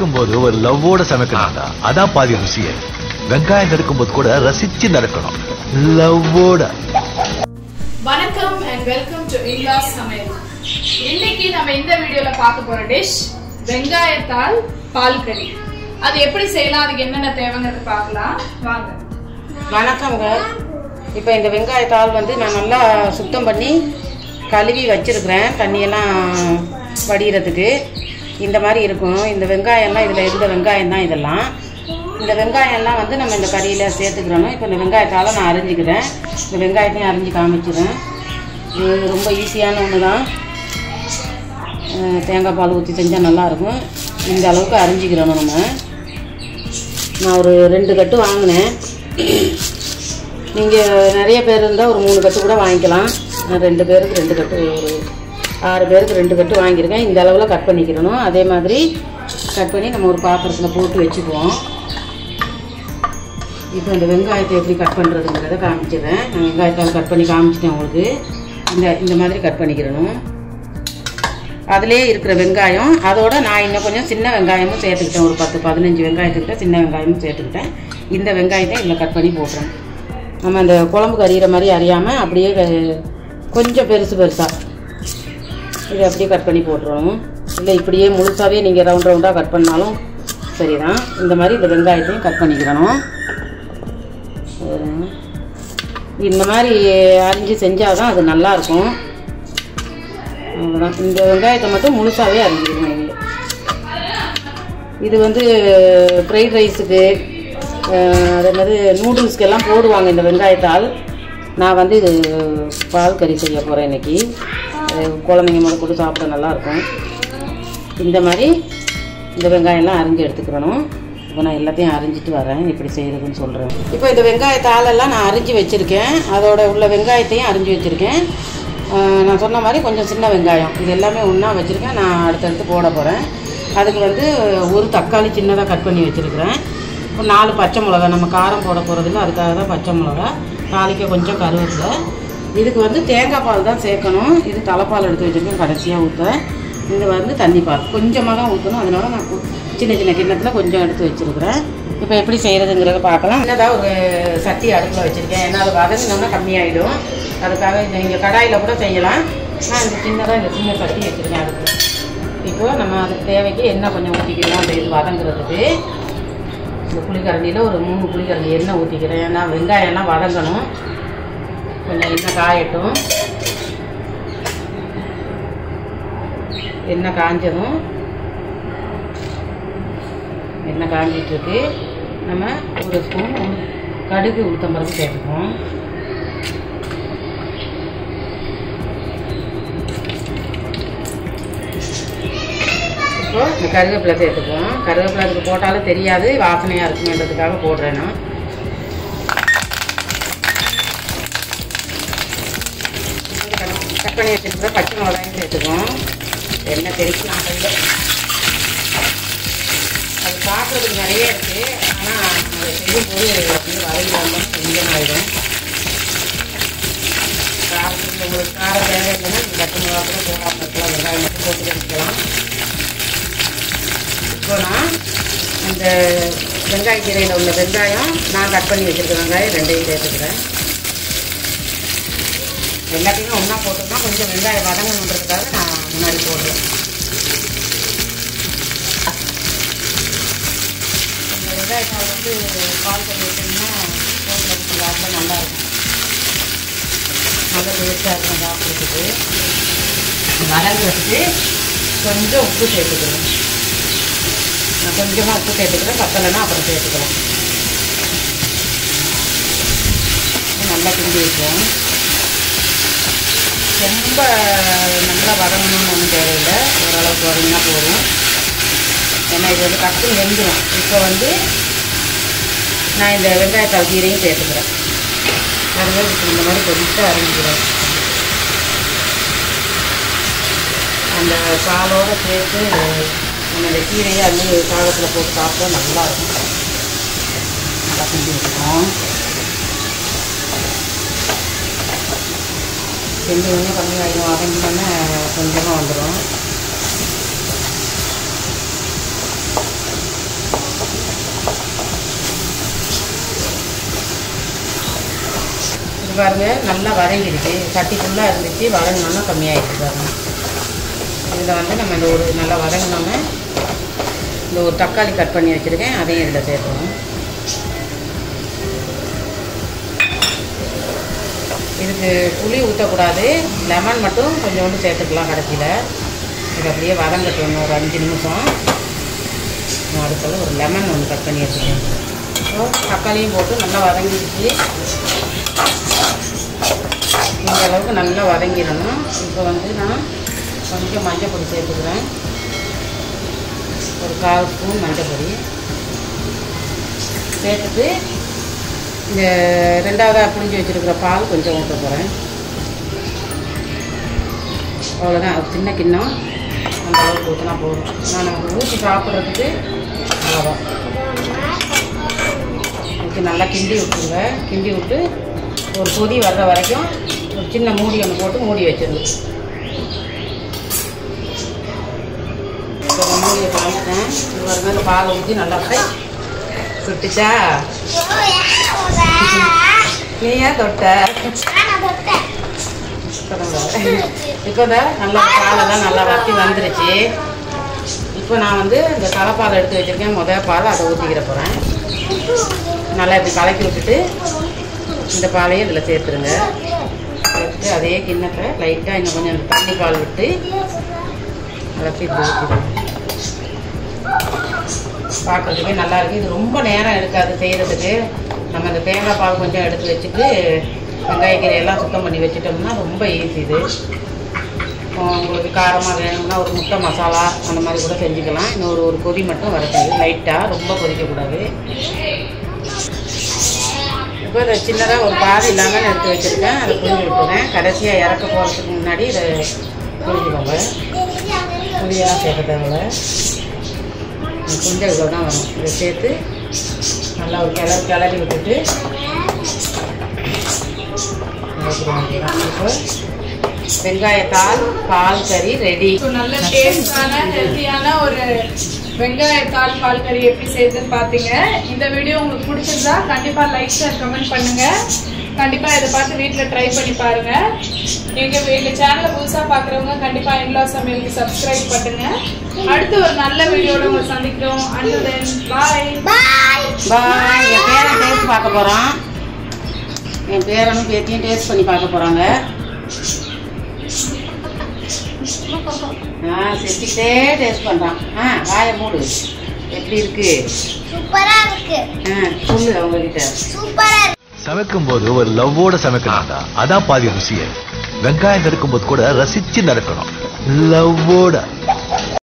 சமைக்கும் போது ஒரு லவ்வோட சமைக்கணும்டா அதான் பாதி ருசியே வெங்காயம் நறுக்கும் போது கூட ரசிச்சு நறுக்கணும் லவ்வோட வணக்கம் அண்ட் வெல்கம் டு இல்லாஸ் சமையல் இன்னைக்கு நம்ம இந்த வீடியோல பார்க்க போற டிஷ் வெங்காயத்தால் பால் கறி அது எப்படி செய்யலாம் அதுக்கு என்னென்ன தேவைங்கிறது பார்க்கலாம் வாங்க வணக்கங்க இப்போ இந்த வெங்காயத்தாள் வந்து நான் நல்லா சுத்தம் பண்ணி கழுவி வச்சிருக்கிறேன் தண்ணியெல்லாம் வடிகிறதுக்கு இந்த மாதிரி இருக்கும் இந்த வெங்காயம்லாம் இதில் இருந்த வெங்காயம் தான் இதெல்லாம் இந்த வெங்காயம்லாம் வந்து நம்ம இந்த கறியில் சேர்த்துக்கிறணும் இப்போ இந்த வெங்காயத்தால் நான் அரிஞ்சிக்கிறேன் இந்த வெங்காயத்தையும் அரிஞ்சு காமிச்சிடுறேன் இது ரொம்ப ஈஸியான ஒன்று தான் அஹ் தேங்காய் பால் ஊற்றி செஞ்சால் நல்லாயிருக்கும் இந்த அளவுக்கு அரிஞ்சிக்கிறணும் நம்ம நான் ஒரு ரெண்டு கட்டு வாங்கினேன் நீங்கள் நிறைய பேர் இருந்தால் ஒரு மூணு கட்டு கூட வாங்கிக்கலாம் நான் ரெண்டு பேருக்கு ரெண்டு கட்டு ஒரு ஆறு பேருக்கு ரெண்டு கட்டு வாங்கியிருக்கேன் இந்த அளவில் கட் பண்ணிக்கிறணும் அதே மாதிரி கட் பண்ணி நம்ம ஒரு பாத்திரத்தில் போட்டு வச்சுக்குவோம் இப்போ இந்த வெங்காயத்தை எப்படி கட் பண்ணுறதுங்கிறத காமிச்சிடுறேன் நான் வெங்காயத்தால் கட் பண்ணி காமிச்சிட்டேன் உங்களுக்கு இந்த இந்த மாதிரி கட் பண்ணிக்கிறணும் அதிலே இருக்கிற வெங்காயம் அதோட நான் இன்னும் கொஞ்சம் சின்ன வெங்காயமும் சேர்த்துக்கிட்டேன் ஒரு பத்து பதினஞ்சு வெங்காயத்துக்கிட்ட சின்ன வெங்காயமும் சேர்த்துக்கிட்டேன் இந்த வெங்காயத்தை இதில் கட் பண்ணி போட்டுறேன் நம்ம இந்த குழம்பு கறிகிற மாதிரி அறியாமல் அப்படியே க- கொஞ்சம் பெருசு பெருசாக இதை அப்படியே கட் பண்ணி போட்டுருவோம் இல்லை இப்படியே முழுசாகவே நீங்கள் ரவுண்ட் ரவுண்டாக கட் பண்ணாலும் சரிதான் இந்த மாதிரி இந்த வெங்காயத்தையும் கட் பண்ணிக்கிறணும் அஹ் இந்த மாதிரி அரிஞ்சு செஞ்சால் தான் அது நல்லாயிருக்கும் அவ்வளோதான் இந்த வெங்காயத்தை மட்டும் முழுசாகவே அரிஞ்சிக்கணும் இங்கே இது வந்து ஃப்ரைட் ரைஸுக்கு அதே மாதிரி நூடுல்ஸ்க்கெல்லாம் போடுவாங்க இந்த வெங்காயத்தால் நான் வந்து இது பால் கறி செய்ய போகிறேன் இன்னைக்கு அது குழந்தைங்க முதல் கூட சாப்பிட நல்லாயிருக்கும் இந்த மாதிரி இந்த வெங்காயம்லாம் அரிஞ்சு எடுத்துக்கிறணும் இப்போ நான் எல்லாத்தையும் அரிஞ்சிட்டு வரேன் எப்படி செய்கிறதுன்னு சொல்கிறேன் இப்போ இந்த வெங்காயத்தாலெல்லாம் நான் அரிஞ்சு வச்சுருக்கேன் அதோட உள்ள வெங்காயத்தையும் அரிஞ்சு வச்சுருக்கேன் ஆஹ் நான் சொன்ன மாதிரி கொஞ்சம் சின்ன வெங்காயம் இது எல்லாமே ஒன்றா வச்சுருக்கேன் நான் அடுத்தடுத்து போட போகிறேன் அதுக்கு வந்து ஒரு தக்காளி சின்னதாக கட் பண்ணி வச்சுருக்கிறேன் ஒரு நாலு பச்சை மிளகா நம்ம காரம் போட போகிறதில்ல அதுக்காக தான் பச்சை மிளகா நாளைக்கு கொஞ்சம் கருவேப்பிலை இதுக்கு வந்து தேங்காய் பால் தான் சேர்க்கணும் இது தலைப்பால் எடுத்து வச்சுருக்கேன் கடைசியாக ஊற்ற இது வந்து தண்ணி பால் கொஞ்சமாக தான் ஊற்றணும் அதனால நான் கு- சின்ன சின்ன கிண்ணத்தில் கொஞ்சம் எடுத்து வச்சுருக்கிறேன் இப்போ எப்படி செய்கிறதுங்கிறத பார்க்கலாம் என்னதான் ஒரு சட்டி அடுப்பில் வச்சுருக்கேன் ஏன்னா அது வதங்கினோம்னா கம்மியாயிடும் அதுக்காக இந்த நீங்கள் கடாயில் கூட செய்யலாம் நான் இந்த சின்னதாக இந்த சின்ன சட்டி வச்சுருக்கேன் அதுக்கு இப்போ நம்ம அதுக்கு தேவைக்கு எண்ணெய் கொஞ்சம் ஊற்றிக்கிறோம் அந்த இது வதங்குறதுக்கு இந்த புளிக்கரண்டியில் ஒரு மூணு புளிக்கரண்டி எண்ணெய் ஊற்றிக்கிறேன் ஏன்னா வெங்காயம்லாம் வதங்கணும் கொஞ்சம் எண்ணெய் காயட்டும் எண்ணெய் காஞ்சதும் எண்ணெய் காஞ்சிட்டு இருக்கு நம்ம ஒரு ஸ்பூன் கடுகு உளுத்தம்பருப்பு சேர்த்துப்போம் இப்போ இந்த கருவேப்பிலை சேர்த்துப்போம் கருவேப்பிலை அதுக்கு போட்டாலும் தெரியாது வாசனையாக இருக்குமேன்றதுக்காக போடுறேன் நான் கட் பண்ணி வச்சுருக்கிற பச்சை மிளகாயும் சேர்த்துக்குவோம் எண்ணெய் தெரிக்கலாம் கையில் அது பார்க்குறதுக்கு நிறைய இருக்குது ஆனால் அதை செய்யும்போது அப்படியே வதங்கி வந்தோம் கொஞ்சம் ஆகிடும் காரத்துக்கு உங்களுக்கு காரம் தேவை இல்லைன்னா நீங்கள் பச்சை மிளகா கூட போடாமல் இருக்கலாம் வெங்காயம் மட்டும் போட்டு கடிக்கலாம் இப்போ நான் இந்த வெங்காய கீரையில் உள்ள வெங்காயம் நான் கட் பண்ணி வச்சுருக்க வெங்காயம் ரெண்டையும் சேர்த்துக்கிறேன் எல்லாத்தையுமே ஒன்றா போட்டோம்னா கொஞ்சம் வெங்காயம் வதங்கணுன்றதுக்காக நான் முன்னாடி போடுறேன் இந்த வெங்காயத்தால் வந்து பால் பண்ணி வச்சோம்னா போடுறதுக்கு சாப்பிட நல்லாயிருக்கும் நல்ல டேஸ்ட்டாக இருக்கும் சாப்பிட்றதுக்கு வதங்கிறதுக்கு கொஞ்சம் உப்பு சேர்த்துக்கிறேன் நான் கொஞ்சமாக உப்பு சேர்த்துக்கிறேன் பத்தலைன்னா அப்புறம் சேர்த்துக்கிறேன் நல்லா கிண்டி வைப்போம் ரொம்ப நல்லா வதங்கணும்னு ஒன்றும் தேவையில்லை ஓரளவுக்கு வதங்கினா போதும் ஏன்னா இது வந்து டக்குன்னு வெந்துடும் இப்போ வந்து நான் இந்த வெங்காயத்தாள் கீரையும் சேர்த்துக்கிறேன் கருவேப்பிலை இந்த மாதிரி கொஞ்சம் அரைஞ்சிக்கிறேன் அந்த பாலோடு சேர்த்து நம்ம இந்த கீரையை அள்ளி சாதத்தில் போட்டு சாப்பிட்டா நல்லா இருக்கும் நல்லா செஞ்சு வச்சுக்கோம் செஞ்சு கொஞ்சம் கம்மியாகிடும் வதங்கினோன்னே கொஞ்சமாக வந்துடும் இது பாருங்க நல்லா வதங்கிடுச்சு சட்டி ஃபுல்லாக இருந்துச்சு வதங்கினோன்னா கம்மியாகிடுச்சு பாருங்க இதில் வந்து நம்ம இந்த ஒரு நல்லா வதங்கினோன்னே இந்த ஒரு தக்காளி கட் பண்ணி வச்சுருக்கேன் அதையும் இதில் சேர்த்துவோம் இதுக்கு புளி ஊற்றக்கூடாது லெமன் மட்டும் கொஞ்சோண்டு சேர்த்துக்கலாம் கடைசியில் இது அப்படியே வதங்கட்டும் இன்னும் ஒரு அஞ்சு நிமிஷம் நான் அதுக்குள்ள ஒரு லெமன் ஒன்று கட் பண்ணி வச்சுருக்கேன் ஸோ தக்காளியும் போட்டு நல்லா வதங்கிடுச்சு இந்த அளவுக்கு நல்லா வதங்கிடணும் இப்போ வந்து நான் கொஞ்சம் மஞ்சள் பொடி சேர்த்துக்கிறேன் ஒரு கால் ஸ்பூன் மஞ்சள் பொடி சேர்த்துட்டு இந்த ரெண்டாவதாக புளிஞ்சு வச்சுருக்கிற பால் கொஞ்சம் ஊற்ற போகிறேன் அவ்வளோதான் அது சின்ன கிண்ணம் அந்த அளவுக்கு ஊற்றினா போதும் நான் நமக்கு ஊற்றி சாப்பிட்றதுக்கு அவ்வளோதான் ஊற்றி நல்லா கிண்டி விட்டுருங்க கிண்டி விட்டு ஒரு கொதி வர்ற வரைக்கும் ஒரு சின்ன மூடி ஒன்று போட்டு மூடி வச்சிருங்க இப்போ இந்த மூடியை காமிட்டேன் இது பாருங்க இந்த பாலை ஊற்றி நல்லா ஃப்ரை சுட்டுச்சா நீ ஏன் தொட்ட இப்போ இந்த நல்லா பாலெல்லாம் நல்லா வத்தி வந்துருச்சு இப்போ நான் வந்து இந்த தலைப்பால் எடுத்து வச்சுருக்கேன் முதல் பால் அதை ஊற்றிக்கிற போகிறேன் நல்லா இப்படி கலக்கி விட்டுட்டு இந்த பாலையும் இதில் சேர்த்துருங்க சேர்த்துட்டு அதே கிண்ணத்தை லைட்டாக இன்னும் கொஞ்சம் அந்த தண்ணி பால் விட்டு கலக்கி இப்படி ஊற்றிடுங்க பார்க்குறதுக்கே நல்லா இருக்கு இது ரொம்ப நேரம் எடுக்காது செய்கிறதுக்கு நம்ம இந்த தேங்காய் பால் கொஞ்சம் எடுத்து வச்சுட்டு வெங்காயக்கீரை எல்லாம் சுத்தம் பண்ணி வச்சுட்டோம்னா ரொம்ப ஈஸி இது இப்போ உங்களுக்கு காரமாக வேணும்னா ஒரு முட்டை மசாலா அந்த மாதிரி கூட செஞ்சுக்கலாம் இன்னொரு ஒரு கொதி மட்டும் வரக்கூடாது லைட்டாக ரொம்ப கொதிக்கக்கூடாது இப்போ இதை சின்னதாக ஒரு பாதி லெமன் எடுத்து வச்சுருக்கேன் அதை புரிஞ்சு விட்டுறேன் கடைசியாக இறக்க போகிறதுக்கு முன்னாடி இதை புரிஞ்சுக்கோங்க புளியெல்லாம் சேர்க்க தேவையில்ல கொஞ்சம் இவ்வளோ தான் வரும் இதை சேர்த்து நல்லா ஒரு கிளறி கிளறி விட்டுட்டு இறக்கிட வேண்டியதான் இப்போ வெங்காயத்தால் பால் கறி ரெடி ஸோ நல்ல டேஸ்டான ஹெல்த்தியான ஒரு வெங்காயத்தாள் பால் கறி எப்படி செய்யுதுன்னு பார்த்தீங்க இந்த வீடியோ உங்களுக்கு பிடிச்சிருந்தா கண்டிப்பா லைக் ஷேர் கமெண்ட் பண்ணுங்க கண்டிப்பா இதை பார்த்து வீட்டில் ட்ரை பண்ணி பாருங்க எங்க எங்க சேனலை புதுசா பார்க்குறவங்க கண்டிப்பா இன்லா சமையலுக்கு சப்ஸ்கிரைப் பண்ணுங்க அடுத்து ஒரு நல்ல வீடியோட உங்களை சந்திக்கிறோம் அண்ட் தென் பாய் பாய் என் பேரன் டேஸ்ட் பார்க்க போகிறான் என் பேரனும் பேத்தியும் டேஸ்ட் பண்ணி பார்க்க போகிறாங்க ஆ செஞ்சுக்கிட்டே டேஸ்ட் பண்ணுறான் ஆ வாயை மூடு எப்படி இருக்கு சூப்பரா இருக்கு ஆ சொல்லு அவங்ககிட்ட சூப்பரா இருக்கு சமைக்கும் போது ஒரு லவ்வோட சமைக்கணும்டா அதான் பாதி ருசியே வெங்காயம் நறுக்கும் போது கூட ரசிச்சு நறுக்கணும் லவ்வோட